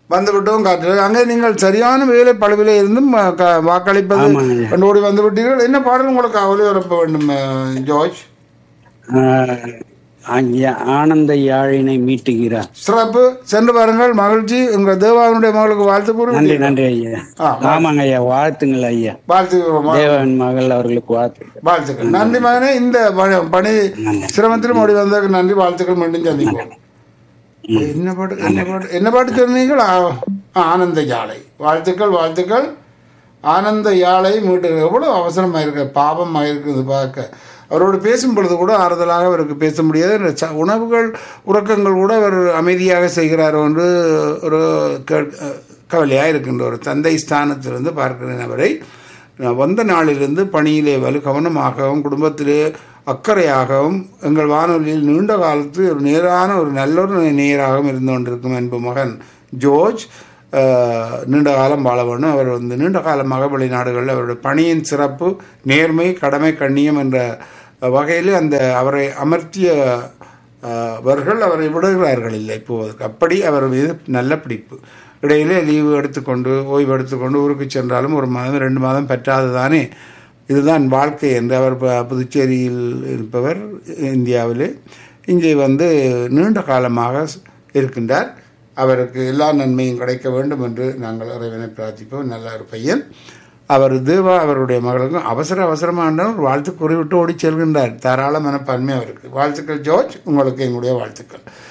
வந்து விட்டோம் காற்று அங்கே நீங்கள் சரியான வேலை பழுவிலே இருந்தும் அஹ், க- வாக்களிப்பது ஆமாங்க ஐயா. கண்டு ஓடி வந்து விட்டீர்கள் என்ன பாடல் உங்களுக்கு ஒலிபரப்ப வேண்டும் அஹ், ஜார்ஜ் ஆஹ், ஐயா, ஆனந்த யாழினை மீட்டுகிறார் சிறப்பு சென்று பாருங்கள் மகிழ்ச்சி உங்கள் தேவாவினுடைய மகளுக்கு வாழ்த்து கூறி நன்றி நன்றி ஐயா ஆ, ஆமாங்க ஐயா வாழ்த்துங்கள் ஐயா வாழ்த்துக்கிறோம் தேவன் மகள் அவர்களுக்கு வாழ்த்து வாழ்த்துக்கள் நன்றி மகனே இந்த பணி- பணி சிரமத்திலும் ஓடி வந்ததுக்கு நன்றி வாழ்த்துக்கள் மீண்டும் சந்திப்போம் என்ன பாட்டு என்ன பாட்டு என்ன பாட்டு சொன்னீங்கள் ஆ- ஆனந்த யாழை வாழ்த்துக்கள் வாழ்த்துக்கள் ஆனந்த யாழை மீட்டு எவ்வளவு அவசரமாக இருக்கு பாவமாக இருக்குது பார்க்க அவரோடு பேசும் பொழுது கூட ஆறுதலாக அவருக்கு பேச முடியாது இந்த ச- உணவுகள் உறக்கங்கள் கூட அவர் அமைதியாக செய்கிறார் என்று ஒரு கவலையாக இருக்கின்ற ஒரு தந்தை ஸ்தானத்திலிருந்து பார்க்கிறேன் அவரை நான் வந்த நாளிலிருந்து பணியிலே வலு கவனமாகவும் குடும்பத்திலே அக்கறையாகவும் எங்கள் வானொலியில் நீண்ட காலத்து ஒரு நேரான ஒரு நல்ல ஒரு நேராகவும் இருந்து கொண்டிருக்கும் என்பு மகன் ஜோர்ஜ் அஹ், நீண்ட காலம் வாழ வேண்டும் அவர் வந்து நீண்ட காலமாக வெளிநாடுகளில் அவருடைய பணியின் சிறப்பு நேர்மை கடமை கண்ணியம் என்ற வகையில் அந்த அவரை அமர்த்திய அஹ், அவர்கள் அவரை விடுகிறார்கள் இல்லை இப்போதைக்கு அப்படி அவர் மீது நல்ல பிடிப்பு இடையிலே லீவு எடுத்துக்கொண்டு ஓய்வு எடுத்துக்கொண்டு ஊருக்கு சென்றாலும் ஒரு மாதம் ரெண்டு மாதம் பற்றாது தானே இதுதான் வாழ்க்கை என்று அவர் ப- புதுச்சேரியில் இருப்பவர் இந்தியாவிலே இங்கே வந்து நீண்ட காலமாக இருக்கின்றார் அவருக்கு எல்லா நன்மையும் கிடைக்க வேண்டும் என்று நாங்கள் இறைவனை பிரார்த்திப்போம் நல்ல ஒரு பையன் அவர் தேவா அவருடைய மகளுக்கும் அவசர அவசரமான ஒரு வாழ்த்து கூறிவிட்டு ஓடி செல்கின்றார் தாராள மனப்பான்மை அவருக்கு வாழ்த்துக்கள் ஜோர்ஜ் உங்களுக்கு எங்களுடைய வாழ்த்துக்கள்